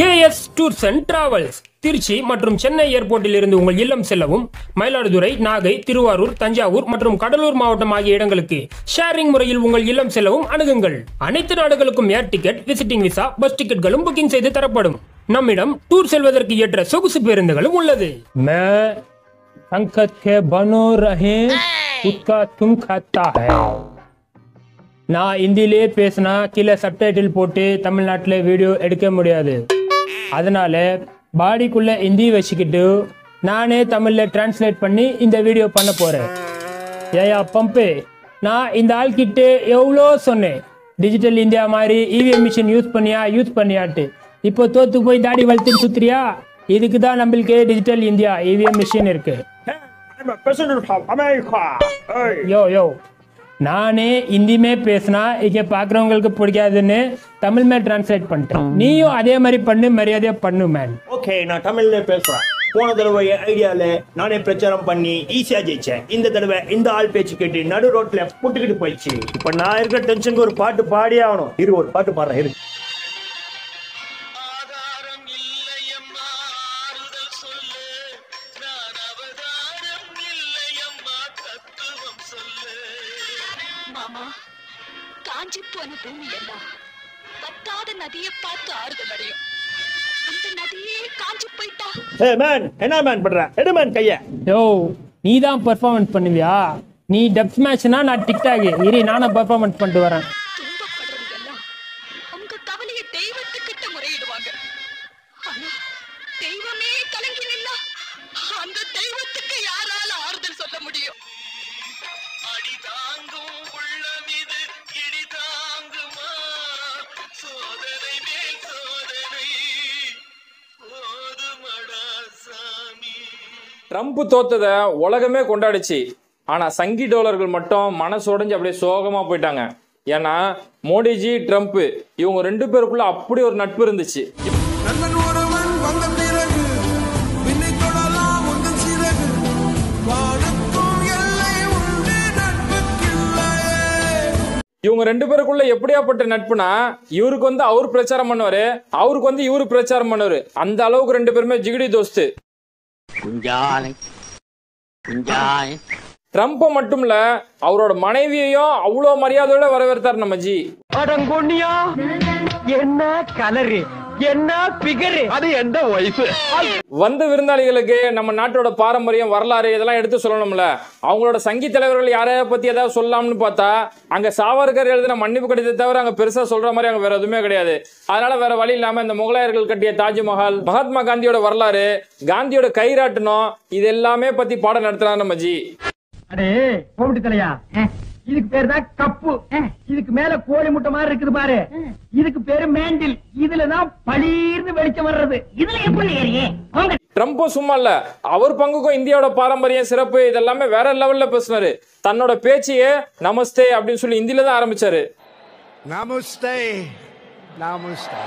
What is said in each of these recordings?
KS tours and travels Trichy மற்றும் சென்னை ஏர்போர்ட்டில் இருந்து உங்கள் இல்லம் செல்லவும் மயிலாடுதுறை நாகை திருவாரூர் தஞ்சாவூர் மற்றும் கடலூர் மாவட்டம் ஆகிய இடங்களுக்கு ஷேரிங் முறையில் உங்கள் இல்லம் செல்லவும் அணுகுங்கள் அனைத்து நாடுகளுக்கும் air ticket visiting visa bus டிக்கெட்களும் புக்கிங் செய்து தரப்படும் நம்மிடம் டூர் செல்வதற்கு ஏற்ற சொகுசு பேருந்துகளும் உள்ளது பனோ ரஹே உஸ்கா தும் खाता है நான் ஹிந்திலே பேசினா கீழே சப்டைட்டில் போட்டு தமிழ்நாட்டில் வீடியோ எடுக்க முடியாது அதனால பாடிக்குள்ள ஹிந்தி வச்சுக்கிட்டு நானே தமிழில் டிரான்ஸ்லேட் பண்ணி இந்த வீடியோ பண்ண போகிறேன் ஏயா பம்பே நான் இந்த ஆள்கிட்ட எவ்வளோ சொன்னேன் டிஜிட்டல் இந்தியா மாதிரி இவிஎம் மிஷின் யூஸ் பண்ணியா யூஸ் பண்ணியாட்டு இப்போ தோத்து போய் தாடி வளர்த்துன்னு சுத்துறியா இதுக்கு தான் நம்மளுக்கு டிஜிட்டல் இந்தியா இவிஎம் மிஷின் இருக்கு I'm a president of America. Hey. யோ யோ நானே ஹிந்திமே பேசினா இங்க பாக்குறவங்களுக்கு பிடிக்காதுன்னு தமிழ் மே டிரான்ஸ்லேட் பண்ணிட்டேன் நீயும் அதே மாதிரி பண்ணு மரியாதையா பண்ணு மேன் ஓகே நான் தமிழ்ல பேசுறேன் போன தடவை என் ஐடியால நானே பிரச்சாரம் பண்ணி ஈஸியா ஜெயிச்சேன் இந்த தடவை இந்த ஆள் பேச்சு கேட்டு நடு ரோட்ல புட்டுக்கிட்டு போயிடுச்சு இப்ப நான் இருக்கிற டென்ஷனுக்கு ஒரு பாட்டு பாடியே ஆகணும் இரு ஒரு பாட்டு பாடுறேன் இரு ஆதாரம் இல்லையம்மா ஆறுதல் சொல்லு நான் அவதாரம் இல்லையம்மா தத்துவம் சொல்லு மாமா காஞ்சி போன பூமி எல்லாம் வத்தாத நதியை பார்த்து ஆறுதல் அடையும் அந்த நதியே காஞ்சி போயிட்டா ஹே மேன் என்ன மேன் பண்ற எடு மேன் கைய யோ நீ தான் பெர்ஃபார்மன்ஸ் பண்ணுவியா நீ டப் ஸ்மேஷ்னா நான் டிக்டாக் இரு நானும் பெர்ஃபார்மன்ஸ் பண்ணிட்டு வரேன் துன்பப்படுறவங்க எல்லாம் உங்க கவலையை தெய்வத்துக்கிட்ட முறையிடுவாங்க ஆனா தெய்வமே கலங்கி நின்னா அந்த தெய்வத்துக்கு யாரால ஆறுதல் சொல்ல முடியும் அடி தாங்கும் உள்ளம் இது இடி தாங்குமா சோதனை மேல் சோதனை போதுமடா சாமி ட்ரம்ப் தோத்ததை உலகமே கொண்டாடுச்சு ஆனா சங்கி டோலர்கள் மட்டும் மனசு உடைஞ்சு அப்படியே சோகமா போயிட்டாங்க ஏன்னா மோடிஜி ட்ரம்ப் இவங்க ரெண்டு பேருக்குள்ள அப்படி ஒரு நட்பு இருந்துச்சு நண்பன் ஒருவன் வந்த பிறகு விண்ணை தொடலாம் உந்தன் சிறகு வானுக்கும் எல்லை உண்டு நட்புக்கில்லையே இவங்க ரெண்டு பேருக்குள்ள எப்படியாப்பட்ட நட்புனா இவருக்கு வந்து அவர் பிரச்சாரம் பண்ணுவாரு அவருக்கு வந்து இவரு பிரச்சாரம் பண்ணுவாரு அந்த அளவுக்கு ரெண்டு பேருமே ஜிகிடி தோஸ்து குஞ்சாலை குஞ்சாய் ட்ரம்ப்பை மட்டும் இல்ல அவரோட மனைவியையும் அவ்வளோ மரியாதையோட வரவேற்றார் நம்ம ஜி அடங்கொன்னியா என்ன கலரு என்ன பிகரு அது எந்த ஒய்ஃபு வந்த விருந்தாளிகளுக்கு நம்ம நாட்டோட பாரம்பரியம் வரலாறு இதெல்லாம் எடுத்து சொல்லணும்ல அவங்களோட சங்கி தலைவர்கள் யாரைய பத்தி ஏதாவது சொல்லலாம்னு பார்த்தா அங்க சாவர்கர் எழுதின மன்னிப்பு கடிதத்தை தவிர அங்க பெருசா சொல்ற மாதிரி அங்க வேற எதுவுமே கிடையாது அதனால வேற வழி இல்லாம இந்த முகலாயர்கள் கட்டிய தாஜ்மஹால் மகாத்மா காந்தியோட வரலாறு காந்தியோட கைராட்டணும் இது எல்லாமே பத்தி பாடம் நடத்துறாரு நம்ம ஜி அடே கோமிட்டு தலையா இதுக்கு பேரு தான் கப்பு இதுக்கு மேல கோழி முட்டை மாதிரி இருக்குது பாரு இதுக்கு பேரு மேண்டில் இதுலதான் பளீர்னு வெளிச்சம் வர்றது இதுல எப்படி ஏறியே ட்ரம்ப்பும் சும்மா இல்ல அவர் பங்குக்கும் இந்தியாவோட பாரம்பரியம் சிறப்பு இதெல்லாமே வேற லெவல்ல பேசினாரு தன்னோட பேச்சையே நமஸ்தே அப்படின்னு சொல்லி ஹிந்தில தான் ஆரம்பிச்சாரு நமஸ்தே நமஸ்தே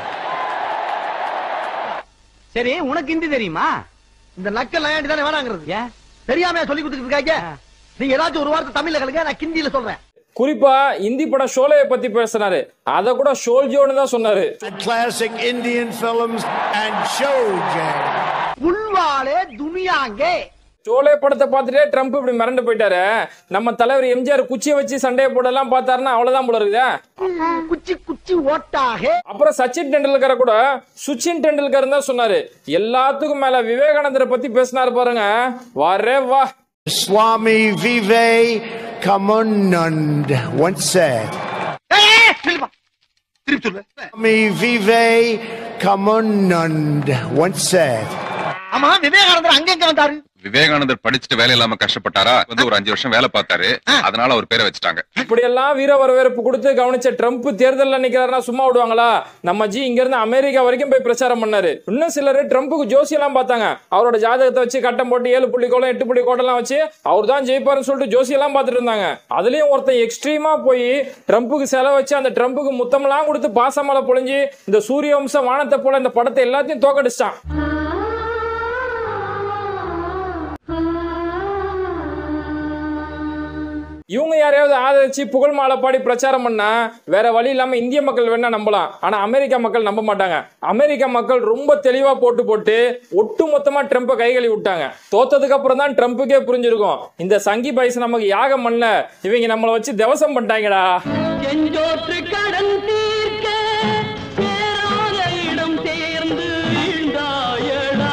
சரி உனக்கு ஹிந்தி தெரியுமா இந்த நக்கல் நயாண்டி தானே வேணாங்கிறது ஏன் தெரியாம சொல்லி கொடுத்துட்டு இருக்காங்க நீங்க ஏதாச்சும் ஒரு வார்த்தை தமிழ்ல கலங்க நான் ஹிந்தியில சொல்றேன் குறிப்பா இந்தி படம் ஷோலையை பத்தி பேசினாரு அத கூட ஷோல்ஜோன்னு தான் சொன்னாரு classic Indian films and Showjay. புல்வாலே துனியாங்கே Sholay படத்தை பார்த்துட்டே ட்ரம்ப் இப்படி மிரண்டு போயிட்டாரு நம்ம தலைவர் எம்ஜிஆர் குச்சியை வச்சு சண்டையை போடலாம் பார்த்தாருன்னா அவ்வளவுதான் போல இருக்குதே குச்சி குச்சி ஓட்டாக அப்புறம் சச்சின் டெண்டுல்கரை கூட சுச்சின் டெண்டுல்கர் தான் சொன்னாரு எல்லாத்துக்கும் மேல விவேகானந்தரை பத்தி பேசினாரு பாருங்க வரே வா Swami Vivekanand once said. Swami Vivekanand once said. ஆமா விவேகானந்தர் அங்க எங்க வந்தாரு விவேகானந்தர் படிச்சுட்டு வேலை இல்லாம கஷ்டப்பட்டாரா வந்து ஒரு அஞ்சு வருஷம் வேலை பார்த்தாரு அதனால அவர் பேரை வச்சுட்டாங்க இப்படியெல்லாம் வீர வரவேற்பு கொடுத்து கவனிச்ச ட்ரம்ப் தேர்தலில் நிக்கிறாருன்னா சும்மா விடுவாங்களா நம்ம ஜி இங்க இருந்து அமெரிக்கா வரைக்கும் போய் பிரச்சாரம் பண்ணாரு இன்னும் சிலர் ட்ரம்ப்புக்கு ஜோசியெல்லாம் பார்த்தாங்க அவரோட ஜாதகத்தை வச்சு கட்டம் போட்டு ஏழு புள்ளி கோலம் எட்டு புள்ளி கோட்டெல்லாம் வச்சு அவர் தான் ஜெயிப்பாருன்னு சொல்லிட்டு ஜோசியெல்லாம் பார்த்துட்டு இருந்தாங்க அதுலயும் ஒருத்தன் எக்ஸ்ட்ரீமா போய் ட்ரம்ப்புக்கு செலவு வச்சு அந்த ட்ரம்ப்புக்கு முத்தமெல்லாம் கொடுத்து பாசமலை பொழிஞ்சு இந்த சூரிய வம்சம் வானத்தை போல இந்த படத்தை எல்லாத்தையும் தோக்கடிச்சிட்டான் இவங்க யாரையாவது ஆதரிச்சு புகழ் மாலை பாடி பிரச்சாரம் பண்ணா வேற வழி இல்லாம இந்திய மக்கள் வேணா நம்பலாம் ஆனா அமெரிக்கா மக்கள் நம்ப மாட்டாங்க அமெரிக்கா மக்கள் ரொம்ப தெளிவா போட்டு போட்டு ஒட்டு மொத்தமா ட்ரம்ப்பை கைகழி விட்டாங்க தோத்ததுக்கு அப்புறம் தான் ட்ரம்ப்புக்கே புரிஞ்சிருக்கும் இந்த சங்கி பைஸ் நமக்கு யாகம் பண்ணல இவங்க நம்மளை வச்சு திவசம் பண்ணிட்டாங்கடா செஞ்சோற்று கடன் தீர்க்க சேராத இடம் சேர்ந்து வீழ்ந்தாயடா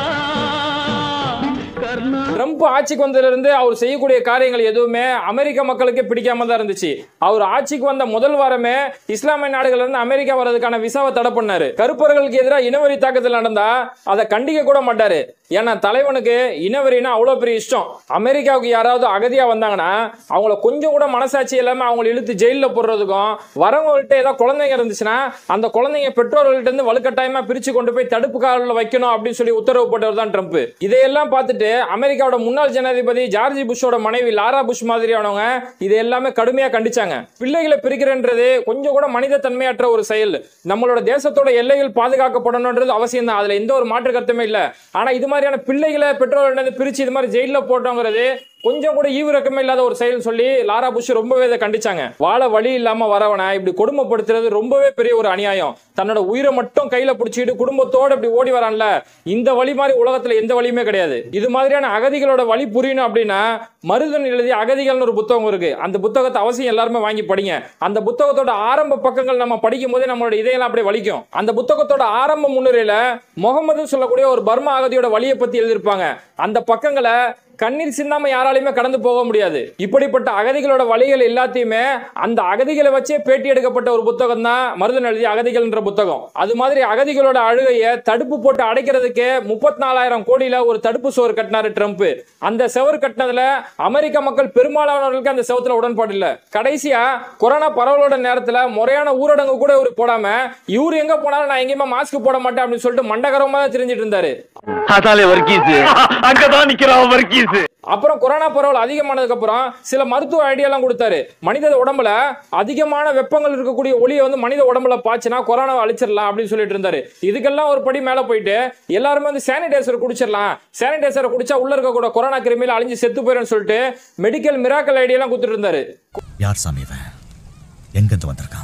கர்ணா ட்ரம்ப் ஆட்சிக்கு வந்ததுல இருந்து அவர் செய்யக்கூடிய காரியங்கள் எதுவுமே அமெரிக்க மக்களுக்கு பிடிக்காம தான் இருந்துச்சு அவர் ஆட்சிக்கு வந்த முதல் வாரமே இஸ்லாமிய நாடுகள்ல இருந்து அமெரிக்கா வர்றதுக்கான விசாவை தடை பண்ணாரு கருப்பர்களுக்கு எதிராக இனவரி தாக்குதல் நடந்தா அதை கண்டிக்க கூட மாட்டாரு ஏன்னா தலைவனுக்கு இனவரினா அவ்வளவு பெரிய இஷ்டம் அமெரிக்காவுக்கு யாராவது அகதியா வந்தாங்கன்னா அவங்கள கொஞ்சம் கூட மனசாட்சி இல்லாம அவங்கள இழுத்து ஜெயில போடுறதுக்கும் வரவங்கள்ட்ட ஏதாவது குழந்தைங்க இருந்துச்சுன்னா அந்த குழந்தைங்க பெற்றோர்கள்ட்ட இருந்து வலுக்கட்டாயமா பிரிச்சு கொண்டு போய் தடுப்பு காவலில் வைக்கணும் அப்படின்னு சொல்லி உத்தரவு போட்டவர் தான் ட்ரம்ப் இதையெல்லாம் பார்த்துட்டு அமெரிக்காவோட முன்னாள் ஜனாதிபதி ஜார்ஜி புஷோட மனைவி லாரா புஷ் மாதிரியானவங்க இதை எல்லாமே கடுமையா கண்டிச்சாங்க பிள்ளைகளை பிரிக்கிறன்றது கொஞ்சம் கூட மனித தன்மையற்ற ஒரு செயல் நம்மளோட தேசத்தோட எல்லைகள் பாதுகாக்கப்படணுன்றது அவசியம் தான் அதுல எந்த ஒரு மாற்று கருத்துமே இல்ல ஆனா இது மாதிரியான பிள்ளைகளை பெற்றோர்கள் பிரிச்சு இது மாதிரி ஜெயில போட்டோங்கிறது கொஞ்சம் கூட ஈவிரக்கமே இல்லாத ஒரு செயல் சொல்லி லாரா புஷ் ரொம்பவே இதை கண்டிச்சாங்க வாழ வழி இல்லாம வரவனை இப்படி கொடுமைப்படுத்துறது ரொம்பவே பெரிய ஒரு அநியாயம் தன்னோட உயிரை மட்டும் கையில பிடிச்சிட்டு குடும்பத்தோட இப்படி ஓடி வரான்ல இந்த வழி மாதிரி உலகத்துல எந்த வழியுமே கிடையாது இது மாதிரியான அகதிகளோட வழி புரியணும் அப்படின்னா மருதன் எழுதிய அகதிகள்னு ஒரு புத்தகம் இருக்கு அந்த புத்தகத்தை அவசியம் எல்லாருமே வாங்கி படிங்க அந்த புத்தகத்தோட ஆரம்ப பக்கங்கள் நம்ம படிக்கும் போதே நம்மளோட இதயம்லாம் அப்படியே வலிக்கும் அந்த புத்தகத்தோட ஆரம்ப முன்னுரையில முகமது சொல்லக்கூடிய ஒரு பர்மா அகதியோட வழியை பத்தி எழுதியிருப்பாங்க அந்த பக்கங்களை கண்ணீர் சிந்தாம யாராலையுமே கடந்து போக முடியாது இப்படிப்பட்ட அகதிகளோட வழிகள் எல்லாத்தையுமே அந்த அகதிகளை வச்சே பேட்டி எடுக்கப்பட்ட ஒரு புத்தகம் தான் மருதன் எழுதிய அகதிகள்ன்ற புத்தகம் அது மாதிரி அகதிகளோட அழுகையை தடுப்பு போட்டு அடைக்கிறதுக்கு முப்பத்தி நாலாயிரம் கோடியில ஒரு தடுப்பு சுவர் கட்டினாரு ட்ரம்ப் அந்த செவர் கட்டினதுல அமெரிக்க மக்கள் பெரும்பாலானவர்களுக்கு அந்த செவத்துல உடன்பாடு இல்ல கடைசியா கொரோனா பரவலோட நேரத்துல முறையான ஊரடங்கு கூட இவர் போடாம இவர் எங்க போனாலும் நான் எங்கேயுமே மாஸ்க் போட மாட்டேன் அப்படின்னு சொல்லிட்டு மண்டகரமா தான் தெரிஞ்சிட்டு இருந்தாரு அதாலே வர்க்கீஸ் அங்கதான் நிக்கிறான் வர்க்கீஸ் அப்புறம் கொரோனா பரவல் அதிகமானதுக்கு அப்புறம் சில மருத்துவ ஐடியாலாம் கொடுத்தாரு மனித உடம்புல அதிகமான வெப்பங்கள் இருக்கக்கூடிய ஒளியை வந்து மனித உடம்புல பாய்ச்சினா கொரோனா அழிச்சிடலாம் அப்படின்னு சொல்லிட்டு இருந்தாரு இதுக்கெல்லாம் ஒரு படி மேல போயிட்டு எல்லாருமே வந்து சானிடைசர் குடிச்சிடலாம் சானிடைசரை குடிச்சா உள்ள இருக்கக்கூடிய கொரோனா கிருமியில அழிஞ்சு செத்து போயிடும் சொல்லிட்டு மெடிக்கல் மிராக்கல் ஐடியாலாம் கொடுத்துட்டு இருந்தாரு யார் சாமி இவன் எங்கிருந்து வந்திருக்கான்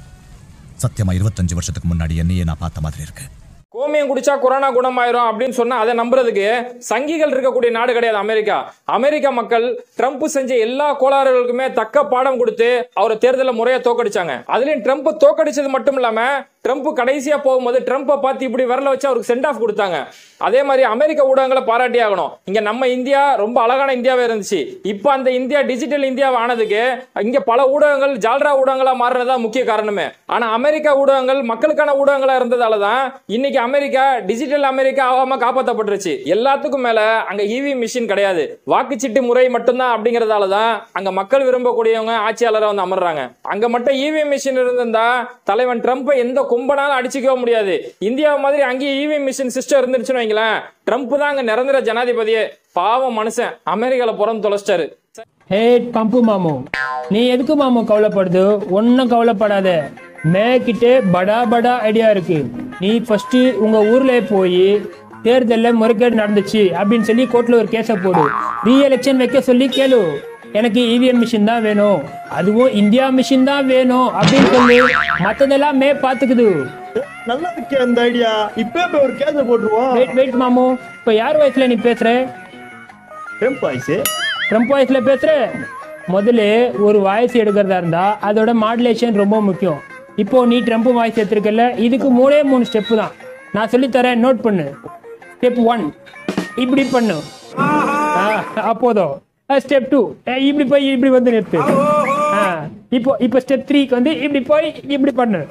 சத்தியமா இருபத்தஞ்சு வருஷத்துக்கு முன்னாடி என்னையே நான் பார்த்த மாதிரி இருக்கு கோமியம் குடிச்சா கொரோனா குணமாயிரும் அப்படின்னு சொன்னா அதை நம்புறதுக்கு சங்கிகள் இருக்கக்கூடிய நாடு கிடையாது அமெரிக்கா அமெரிக்கா மக்கள் ட்ரம்ப் செஞ்ச எல்லா கோளாறுகளுக்குமே தக்க பாடம் கொடுத்து அவரை தேர்தலில் முறையா தோக்கடிச்சாங்க அதுலயும் ட்ரம்ப் தோக்கடிச்சது மட்டும் இல்லாம ட்ரம்ப் கடைசியா போகும்போது ட்ரம்ப்பை பார்த்து இப்படி விரல வச்சு அவருக்கு சென்ட் ஆஃப் கொடுத்தாங்க அதே மாதிரி அமெரிக்க ஊடகங்களை பாராட்டி ஆகணும் இங்க நம்ம இந்தியா ரொம்ப அழகான இந்தியாவே இருந்துச்சு இப்போ அந்த இந்தியா டிஜிட்டல் இந்தியாவை ஆனதுக்கு இங்க பல ஊடகங்கள் ஜால்ரா ஊடகங்களா மாறினதா முக்கிய காரணமே ஆனா அமெரிக்கா ஊடகங்கள் மக்களுக்கான ஊடகங்களா இருந்ததால தான் இன்னைக்கு அமெரிக்கா டிஜிட்டல் அமெரிக்கா ஆகாம காப்பாற்றப்பட்டுருச்சு எல்லாத்துக்கும் மேல அங்க இவி மிஷின் கிடையாது வாக்குச்சீட்டு முறை மட்டும்தான் அப்படிங்கறதால தான் அங்க மக்கள் விரும்பக்கூடியவங்க ஆட்சியாளராக வந்து அமர்றாங்க அங்க மட்டும் இவி மிஷின் இருந்திருந்தா தலைவன் ட்ரம்ப்பை எந்த கும்பனாலும் அடிச்சுக்கவே முடியாது இந்தியா மாதிரி அங்கேயும் இவி மிஷின் சிஸ்டம் இருந்துருச்சுன்னு வைங்களேன் ட்ரம்ப் தான் அங்க நிரந்தர ஜனாதிபதியே பாவம் மனுஷன் அமெரிக்கால பிறந்து தொலைச்சிட்டாரு ஹே பம்பு மாமு நீ எதுக்கு மாமு கவலைப்படுது ஒன்றும் கவலைப்படாத மேக்கிட்ட படா படா ஐடியா இருக்கு நீ ஃபர்ஸ்ட் உங்க ஊர்ல போய் தேர்தலில் முறைகேடு நடந்துச்சு அப்படின்னு சொல்லி கோர்ட்ல ஒரு கேஸை போடு ரீ எலெக்ஷன் வைக்க சொல்லி கேளு எனக்கு இவிஎம் மிஷின் தான் வேணும் அதுவும் இந்தியா மிஷின் தான் வேணும் அப்படின்னு சொல்லி மற்றதெல்லாம் மே பார்த்துக்குது நல்லா இருக்கே அந்த ஐடியா இப்பவே போய் ஒரு கேஸ போட்டுருவோம் வெயிட் வெயிட் மாமு இப்போ யார் வயசுல நீ பேசுற ட்ரம்ப் வாய்ஸ் ட்ரம்ப் வாய்ஸ்ல பேசுற முதல்ல ஒரு வாய்ஸ் எடுக்கிறதா இருந்தா அதோட மாடுலேஷன் ரொம்ப முக்கியம் இப்போ நீ ட்ரம்ப் வாய்ஸ் எடுத்திருக்கல இதுக்கு மூணே மூணு ஸ்டெப்பு தான் நான் சொல்லித்தரேன் நோட் பண்ணு ஸ்டெப் ஒன் இப்படி பண்ணு ஆ, அப்போதும் ஸ்டெப் டூ இப்படி போய் இப்படி வந்து நிறுத்து ஆ, இப்போ இப்போ ஸ்டெப் த்ரீக்கு வந்து இப்படி போய் இப்படி பண்ணு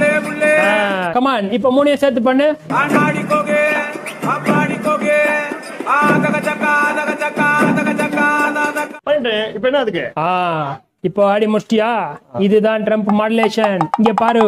கமான் இப்போ மூணையும் சேர்த்து பண்ணு பண்ணிட்டேன் இப்ப என்ன அதுக்கு ஆ இப்போ ஆடி முடிச்சிட்டியா இதுதான் ட்ரம்ப் மாடுலேஷன் இங்க பாரு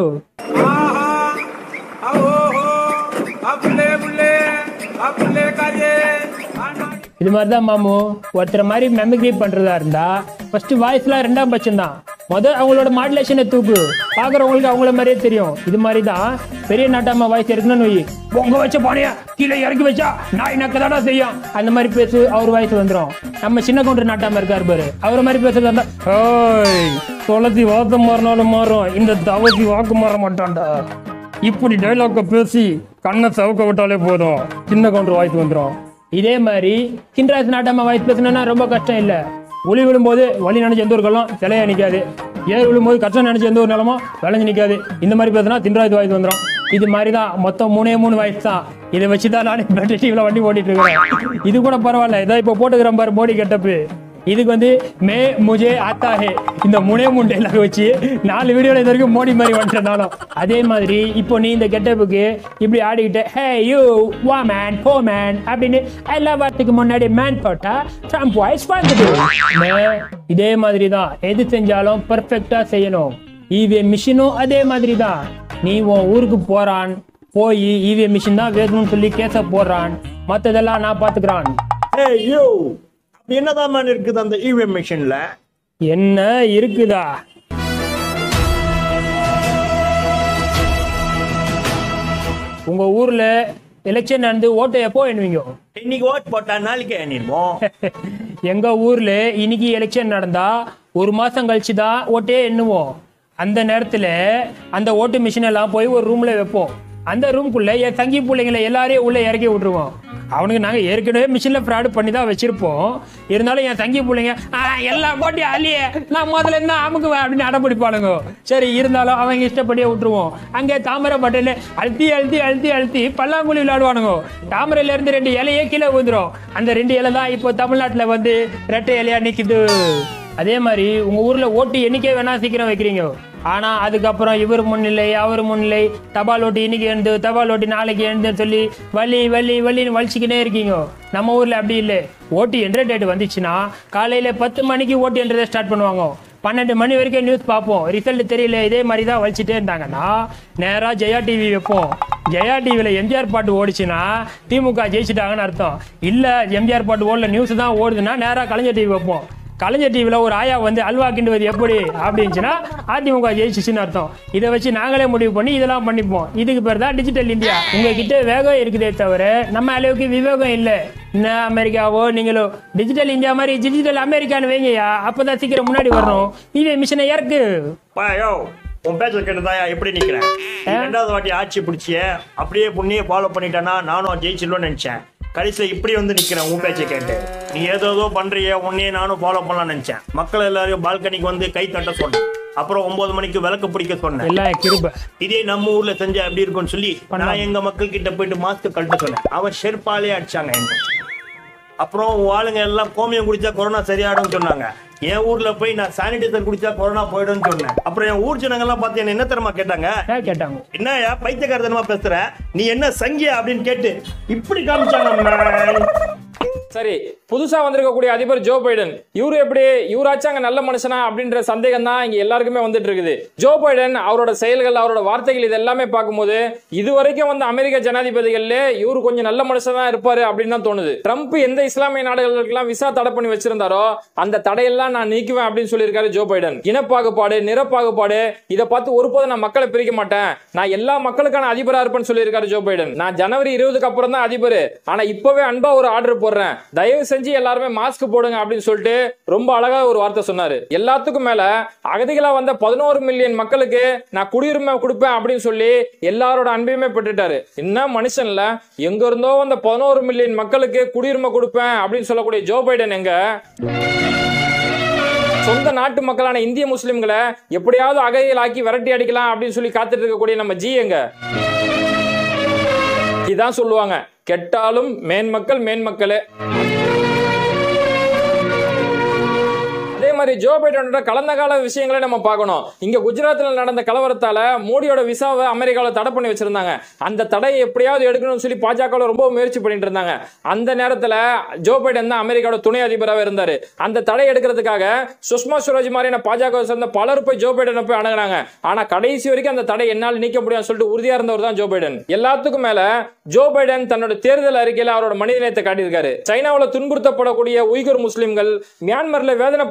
இது மாதிரி தான் மாமு ஒருத்தர் மாதிரி மெமிக்ரி பண்றதா இருந்தா ஃபர்ஸ்ட் வாய்ஸ்லாம் ரெண்டாம் பட்சம் தான் முத அவங்களோட மாடுலேஷனை தூக்கு பாக்குறவங்களுக்கு அவங்கள மாதிரியே தெரியும் இது மாதிரி தான் பெரிய நாட்டாம வாய்ஸ் இருக்கணும்னு வை பொங்க வச்ச பானையா கீழே இறக்கி வச்சா நாய் நக்கதாடா செய்யும் அந்த மாதிரி பேசு அவர் வாய்ஸ் வந்துடும் நம்ம சின்ன கவுண்டர் நாட்டாம இருக்காரு பாரு அவர் மாதிரி பேசுறதா இருந்தா "ஓய், துளசி வாக்கு மாறினாலும் மாறும் இந்த தவசி வாக்கு மாற மாட்டான்டா இப்படி டைலாக்க பேசி கண்ணை சவுக்க விட்டாலே போதும் சின்ன கவுண்டர் வாய்ஸ் வந்துடும் இதே மாதிரி கிண்டராஜ் நாட்டாம வாய்ஸ் பேசணும்னா ரொம்ப கஷ்டம் இல்லை ஒளி விழும்போது வழி நினைச்சு எந்த ஒரு கல்லும் சிலையா நிற்காது ஏர் விழும்போது கஷ்டம் நினைச்சு எந்த ஒரு நிலமும் விளைஞ்சு நிற்காது இந்த மாதிரி பேசுனா தின்றாயுது வாய்ஸ் வந்துடும் இது மாதிரி தான் மொத்தம் மூணே மூணு வயசு தான் இதை வச்சு தான் நானே பேட்டரி டிவியில் வண்டி ஓட்டிட்டு இருக்கிறேன் இது கூட பரவாயில்ல இதை இப்போ போட்டுக்கிறேன் பாரு போடி கெட்டப்பு இதுக்கு வந்து மே முஜே ஆத்தா ஹே இந்த மூணே மூணு டைலாக் வச்சு நாலு வீடியோல இது வரைக்கும் மோடி மாதிரி வந்துட்டேனாலும் அதே மாதிரி இப்போ நீ இந்த கெட்டப்புக்கு இப்படி ஆடிக்கிட்டு ஹே யூ வா மேன் போ மேன் அப்படின்னு எல்லா வார்த்தைக்கு முன்னாடி மேன் போட்டா ட்ரம்ப் வாய்ஸ் வந்துட்டு இதே மாதிரி தான் எது செஞ்சாலும் பர்ஃபெக்டா செய்யணும் இவிஎம் மிஷினும் அதே மாதிரி தான் நீ உன் ஊருக்கு போறான் போய் இவிஎம் மிஷின் தான் வேணும்னு சொல்லி கேஸ போடுறான் மத்ததெல்லாம் நான் பாத்துக்கிறான் ஏய் யூ அப்படி என்னதான் man இருக்குது அந்த இவிஎம் மிஷின்ல என்ன இருக்குதா உங்க ஊர்ல எலெக்ஷன் நடந்து ஓட்டு எப்போ எண்ணுவீங்க இன்னைக்கு ஓட் போட்டா நாளைக்கு எண்ணிடுவோம் எங்க ஊர்ல இன்னைக்கு எலெக்ஷன் நடந்தா ஒரு மாசம் கழிச்சு தான் ஓட்டே எண்ணுவோம் அந்த நேரத்துல அந்த ஓட்டு மிஷின் எல்லாம் போய் ஒரு ரூம்ல வைப்போம் அந்த ரூம்குள்ள என் தங்கி பிள்ளைங்களை எல்லாரையும் உள்ள இறக்கி விட்டுருவோம் அவனுக்கு நாங்க ஏற்கனவே மிஷின்ல ஃப்ராடு பண்ணி தான் வச்சிருப்போம் இருந்தாலும் என் தங்கி பிள்ளைங்க "ஆ, எல்லா போட்டியும் அழியே நான் முதல்ல இருந்தா அமுக்குவேன் அப்படின்னு அடம்பிடிப்பாளுங்க சரி இருந்தாலும் அவங்க இஷ்டப்படியே விட்டுருவோம் அங்கே தாமரை பட்டையில அழுத்தி அழுத்தி அழுத்தி அழுத்தி பல்லாங்குழி விளையாடுவானுங்க தாமரையில இருந்து ரெண்டு இலையே கீழே விழுந்துரும் அந்த ரெண்டு இலை தான் இப்போ தமிழ்நாட்டுல வந்து ரெட்டை இலையா நிக்குது அதே மாதிரி உங்க ஊர்ல ஓட்டு எண்ணிக்கை வேணா சீக்கிரம் வைக்கிறீங்க ஆனா அதுக்கப்புறம் இவர் முன்னிலை அவர் முன்னிலை தபால் ஓட்டு இன்னைக்கு எழுந்து தபால் ஓட்டு நாளைக்கு எழுந்துன்னு சொல்லி வலி வலி வலின்னு வலிச்சுக்கிட்டே இருக்கீங்க நம்ம ஊர்ல அப்படி இல்லை ஓட்டு என்ற டேட் வந்துச்சுன்னா காலையில பத்து மணிக்கு ஓட்டு என்றதை ஸ்டார்ட் பண்ணுவாங்க பன்னெண்டு மணி வரைக்கும் நியூஸ் பார்ப்போம் ரிசல்ட் தெரியல இதே மாதிரி தான் வலிச்சுட்டே இருந்தாங்கன்னா நேரா ஜெயா டிவி வைப்போம் ஜெயா டிவியில் எம்ஜிஆர் பாட்டு ஓடிச்சுன்னா திமுக ஜெயிச்சிட்டாங்கன்னு அர்த்தம் இல்லை எம்ஜிஆர் பாட்டு ஓடல நியூஸ் தான் ஓடுதுன்னா நேராக கலைஞர் டிவி வைப்போம் கலைஞர் டிவியில் ஒரு ஆயா வந்து அல்வா கிண்டுவது எப்படி அப்படின்னுச்சுன்னா அதிமுக ஜெயிச்சிச்சுன்னு அர்த்தம் இதை வச்சு நாங்களே முடிவு பண்ணி இதெல்லாம் பண்ணிப்போம் இதுக்கு பேர் தான் டிஜிட்டல் இந்தியா உங்ககிட்ட வேகம் இருக்குதே தவிர நம்ம அளவுக்கு விவேகம் இல்லை என்ன அமெரிக்காவோ நீங்களோ டிஜிட்டல் இந்தியா மாதிரி டிஜிட்டல் அமெரிக்கான்னு வைங்கய்யா அப்பதான் சீக்கிரம் முன்னாடி வரணும் இதே மிஷினை இறக்கு பாயோ உன் பேச்ச கேட்டதாயா எப்படி நிக்கிறேன் நீ ரெண்டாவது வாட்டி ஆட்சி பிடிச்சிய அப்படியே புண்ணிய ஃபாலோ பண்ணிட்டேன்னா நானும் ஜெயிச்சிடணும்னு நினைச்சேன் கடைசியில் இப்படி வந்து நிக்கிறேன் உன் பேச்சை கேட்டு நீ ஏதோ ஏதோ பண்றிய உன்னையே நானும் ஃபாலோ பண்ணலாம்னு நினைச்சேன் மக்கள் எல்லாரையும் பால்கனிக்கு வந்து கை தட்ட சொன்னேன் அப்புறம் ஒன்பது மணிக்கு விளக்கு பிடிக்க சொன்னேன் எல்லாம் கிருப இதே நம்ம ஊர்ல செஞ்சா எப்படி இருக்கும்னு சொல்லி நான் எங்க மக்கள் கிட்ட போயிட்டு மாஸ்க் கழட்ட சொன்னேன் அவன் செருப்பாலே அடிச்சாங்க என்ன அப்புறம் உன் ஆளுங்க எல்லாம் கோமியம் குடிச்சா கொரோனா சரியாயிடும்னு சொன்னாங்க என் ஊர்ல போய் நான் சானிடைசர் குடிச்சா கொரோனா போயிடும்னு சொன்னேன் அப்புறம் என் ஊர் ஜனங்க எல்லாம் பார்த்து என்ன என்ன தெரியுமா கேட்டாங்க ஏன் கேட்டாங்க என்னயா பைத்தியக்காரத்தனமா பேசுற நீ என்ன சங்கியா அப்படின்னு கேட்டு இப்படி காமிச்சாங்க man. சரி புதுசா வந்திருக்கக்கூடிய அதிபர் ஜோ பைடன் இவரு எப்படி இவராச்சும் அங்க நல்ல மனுஷனா அப்படின்ற சந்தேகம் தான் இங்க எல்லாருக்குமே வந்துட்டு இருக்குது ஜோ பைடன் அவரோட செயல்கள் அவரோட வார்த்தைகள் இது எல்லாமே பார்க்கும்போது இது வரைக்கும் வந்து அமெரிக்க ஜனாதிபதிகள்ல இவரு கொஞ்சம் நல்ல மனுஷனா தான் இருப்பாரு அப்படின்னு தான் தோணுது ட்ரம்ப் எந்த இஸ்லாமிய நாடுகளுக்கெல்லாம் விசா தடை பண்ணி வச்சிருந்தாரோ அந்த தடையெல்லாம் நான் நீக்குவேன் அப்படின்னு சொல்லியிருக்காரு ஜோ பைடன் இனப்பாகுபாடு நிறப்பாகுபாடு இதை பார்த்து ஒருபோதும் நான் மக்களை பிரிக்க மாட்டேன் நான் எல்லா மக்களுக்கான அதிபரா இருப்பேன்னு சொல்லியிருக்காரு ஜோ பைடன் நான் ஜனவரி இருபதுக்கு அப்புறம் தான் அதிபர் ஆனா இப்பவே அன்பா ஒரு ஆர்டர் போடுறேன் தயவு செஞ்சு எல்லாருமே மாஸ்க் போடுங்க அப்படின்னு சொல்லிட்டு ரொம்ப அழகா ஒரு வார்த்தை சொன்னாரு எல்லாத்துக்கும் மேல அகதிகளா வந்த பதினோரு மில்லியன் மக்களுக்கு நான் குடியுரிமை கொடுப்பேன் அப்படின்னு சொல்லி எல்லாரோட அன்பையுமே பெற்றுட்டாரு என்ன மனுஷன்ல எங்க இருந்தோ வந்த பதினோரு மில்லியன் மக்களுக்கு குடியுரிமை கொடுப்பேன் அப்படின்னு சொல்லக்கூடிய ஜோ பைடன் எங்க சொந்த நாட்டு மக்களான இந்திய முஸ்லிம்களை எப்படியாவது அகதிகளாக்கி விரட்டி அடிக்கலாம் அப்படின்னு சொல்லி காத்துட்டு இருக்கக்கூடிய நம்ம ஜி எங்க இதான் சொல்லுவாங்க கெட்டாலும் மேன்மக்கள் மேன்மக்களே அதே மாதிரி ஜோ பைடனோட கடந்த கால விஷயங்களை நம்ம பார்க்கணும் இங்க குஜராத்ல நடந்த கலவரத்தால மோடியோட விசாவை அமெரிக்கால தடை பண்ணி வச்சிருந்தாங்க அந்த தடையை எப்படியாவது எடுக்கணும்னு சொல்லி பாஜக ரொம்ப முயற்சி பண்ணிட்டு இருந்தாங்க அந்த நேரத்துல ஜோ பைடன் தான் அமெரிக்காவோட துணை அதிபராக இருந்தாரு அந்த தடை எடுக்கிறதுக்காக சுஷ்மா சுவராஜ் மாதிரியான பாஜக சேர்ந்த பலர் போய் ஜோ பைடனை போய் அணுகுனாங்க ஆனா கடைசி வரைக்கும் அந்த தடை என்னால் நீக்க முடியும்னு சொல்லிட்டு உறுதியா இருந்தவர் தான் ஜோ பைடன் எல்லாத்துக்கும் மேல ஜோ பைடன் தன்னோட தேர்தல் அறிக்கையில அவரோட மனிதநேயத்தை காட்டியிருக்காரு சைனாவுல துன்புறுத்தப்படக்கூடிய உய்குர் முஸ்லிம்கள் மியான்மர்ல வேதனைப்படுத்தக்கூடிய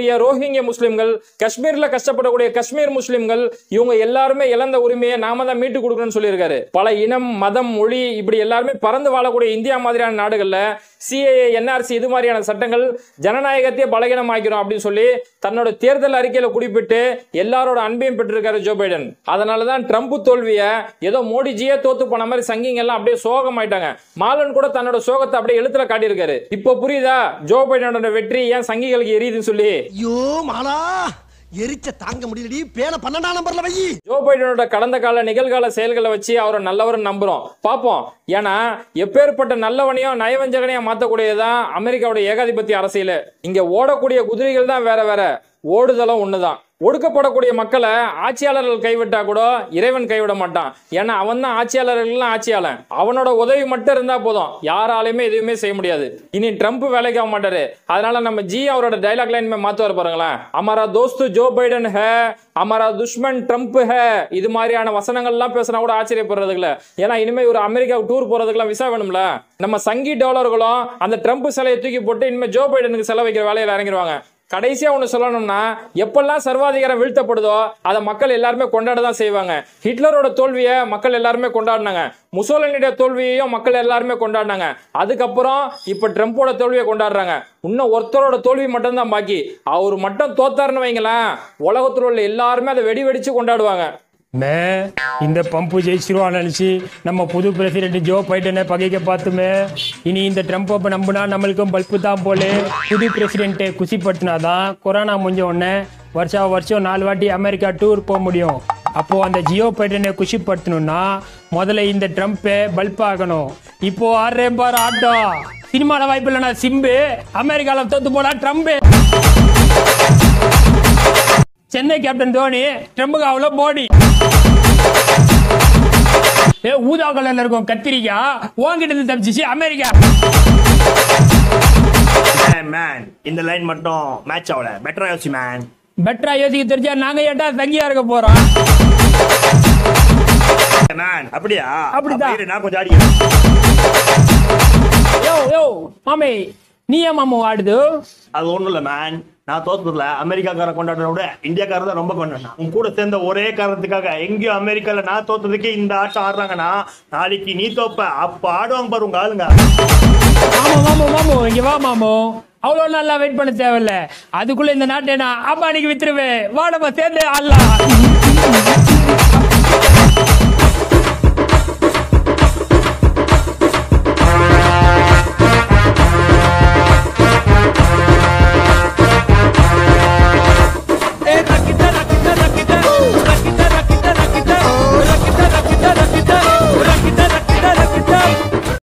கஷ்டப்படக்கூடிய ரோஹிங்கிய முஸ்லிம்கள் காஷ்மீர்ல கஷ்டப்படக்கூடிய காஷ்மீர் முஸ்லிம்கள் இவங்க எல்லாருமே இழந்த உரிமையை நாம தான் மீட்டு கொடுக்கணும்னு சொல்லியிருக்காரு பல இனம் மதம் மொழி இப்படி எல்லாருமே பறந்து வாழக்கூடிய இந்தியா மாதிரியான நாடுகள்ல சிஏஏ என்ஆர்சி இது மாதிரியான சட்டங்கள் ஜனநாயகத்தையே பலகீனமாக்கிறோம் அப்படின்னு சொல்லி தன்னோட தேர்தல் அறிக்கையில குறிப்பிட்டு எல்லாரோட அன்பையும் பெற்றிருக்காரு ஜோ பைடன் அதனாலதான் ட்ரம்ப் தோல்விய ஏதோ மோடிஜியே தோத்து போன மாதிரி சங்கிங்க எல்லாம் அப்படியே சோகமாயிட்டாங்க மாலன் கூட தன்னோட சோகத்தை அப்படியே எழுத்துல காட்டியிருக்காரு இப்போ புரியுதா ஜோ பைடனோட வெற்றி ஏன் சங்கிகளுக்கு எரியுதுன்னு சொல்லி ஐயோ மாலா எரிச்ச தாங்க முடியலடி பேன பன்னெண்டாம் நம்பர்ல வை ஜோ பைடனோட கடந்த கால நிகழ்கால செயல்களை வச்சு அவரை நல்லவர்னு நம்புறோம் பார்ப்போம் ஏன்னா எப்பேற்பட்ட நல்லவனையும் நயவஞ்சகனையும் மாத்தக்கூடியதுதான் அமெரிக்காவோட ஏகாதிபத்திய அரசியல் இங்க ஓடக்கூடிய குதிரைகள் தான் வேற வேற ஓடுதலும் ஒண்ணுதான் ஒடுக்கப்படக்கூடிய மக்களை ஆட்சியாளர்கள் கைவிட்டா கூட இறைவன் கைவிட மாட்டான் ஏன்னா அவன் தான் ஆட்சியாளர்கள்லாம் ஆட்சியாளன் அவனோட உதவி மட்டும் இருந்தா போதும் யாராலையுமே எதுவுமே செய்ய முடியாது இனி ட்ரம்ப் வேலைக்கு ஆக மாட்டாரு அதனால நம்ம ஜி அவரோட டைலாக் லைன் மாத்துவார் பாருங்களேன் அமரா தோஸ்து ஜோ பைடன் ஹே அமரா துஷ்மன் ட்ரம்ப் ஹே இது மாதிரியான வசனங்கள்லாம் பேசினா கூட ஆச்சரியப்படுறதுக்கு இல்ல ஏன்னா இனிமே ஒரு அமெரிக்கா டூர் போறதுக்குலாம் விசா வேணும்ல நம்ம சங்கி டாலர்களும் அந்த ட்ரம்ப் சிலையை தூக்கி போட்டு இனிமே ஜோ பைடனுக்கு செலவு வைக்கிற வேலையில இறங்கிடுவாங்க கடைசியா ஒண்ணு சொல்லணும்னா எப்பெல்லாம் சர்வாதிகாரம் வீழ்த்தப்படுதோ அதை மக்கள் எல்லாருமே கொண்டாட தான் செய்வாங்க ஹிட்லரோட தோல்வியை மக்கள் எல்லாருமே கொண்டாடினாங்க முசோலினியோட தோல்வியையும் மக்கள் எல்லாருமே கொண்டாடினாங்க அதுக்கப்புறம் இப்ப ட்ரம்ப்போட தோல்வியை கொண்டாடுறாங்க இன்னும் ஒருத்தரோட தோல்வி மட்டும்தான் பாக்கி அவர் மட்டும் தோத்தாருன்னு வைங்களேன் உலகத்தில் உள்ள எல்லாருமே அதை வெடி வெடிச்சு கொண்டாடுவாங்க மே இந்த பம்பு ஜெயிச்சிருவான்னு நினச்சி நம்ம புது பிரசிடென்ட் ஜோ பைடனை பகைக்க பார்த்துமே இனி இந்த ட்ரம்ப்பை நம்பினா நம்மளுக்கும் பல்பு தான் போல புது பிரசிடென்ட்டை குசிப்படுத்தினாதான் கொரோனா முடிஞ்ச உடனே வருஷா வருஷம் நாலு வாட்டி அமெரிக்கா டூர் போக முடியும் அப்போ அந்த ஜியோ பைடனை குஷிப்படுத்தணும்னா முதல்ல இந்த ட்ரம்ப்பை பல்ப் ஆகணும் இப்போ ஆடுறேன் பாரு ஆட்டம் சினிமாவில் வாய்ப்பு இல்லைனா சிம்பு அமெரிக்காவில் தோத்து போனா ட்ரம்ப்பு சென்னை கேப்டன் தோனி ட்ரம்புக்கு மோடி ஏ ஊதா கலர்ல இருக்கும் கத்திரிக்காய் உங்ககிட்ட இருந்து தப்பிச்சிச்சு அமெரிக்கா மேன் இந்த லைன் மட்டும் மேட்ச் ஆகல பெட்டரா யோசி மேன் பெட்டரா யோசிக்க தெரிஞ்சா நாங்க ஏட்டா தங்கியா இருக்க போறோம் மேன் அப்படியா அப்படிதான். அப்ப இரு, நான் கொஞ்சம் ஆடிக்கிறேன் யோ யோ மாமே நீ ஏன் மாமா ஆடுது அது ஒண்ணும் இல்ல மேன் நான் தோத்ததுல அமெரிக்காக்காரன் கொண்டாடுறத விட இந்தியாக்காரன் தான் ரொம்ப கொண்டாடினான் உன் கூட சேர்ந்த ஒரே காரணத்துக்காக எங்கேயும் அமெரிக்கால நான் தோத்ததுக்கு இந்த ஆட்டம் ஆடுறாங்கன்னா நாளைக்கு நீ தோப்ப அப்ப ஆடுவாங்க பாரு உங்க ஆளுங்க மாமோ மாமோ மாமோ இங்க வா மாமோ அவ்வளோ நல்லா வெயிட் பண்ண தேவையில்ல அதுக்குள்ள இந்த நாட்டை நான் அம்பானிக்கு வித்துருவேன் வா நம்ம சேர்ந்து ஆடலாம்